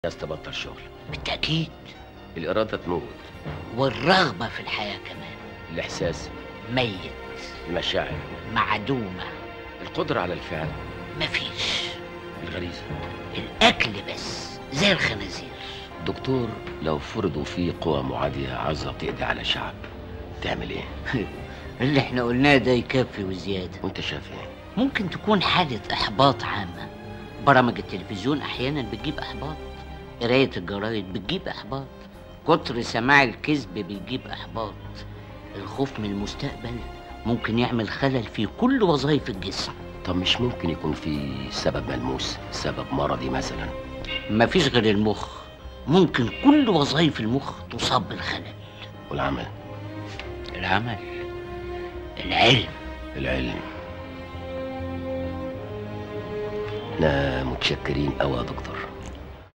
الناس تبطل شغل بالتأكيد الإرادة تموت والرغبة في الحياة كمان الإحساس ميت المشاعر معدومة القدرة على الفعل مفيش الغريزة الأكل بس زي الخنازير دكتور لو فرضوا في قوى معادية عاوزة تقضي على شعب تعمل ايه؟ اللي احنا قلناه ده يكفي وزيادة وانت شايف ايه؟ ممكن تكون حالة إحباط عامة برامج التلفزيون أحيانا بتجيب إحباط قراية الجرايد بتجيب إحباط كتر سماع الكذب بيجيب إحباط الخوف من المستقبل ممكن يعمل خلل في كل وظائف الجسم طب مش ممكن يكون في سبب ملموس سبب مرضي مثلا مفيش غير المخ ممكن كل وظائف المخ تصاب بالخلل والعمل العمل العلم العلم احنا متشكرين قوي يا دكتور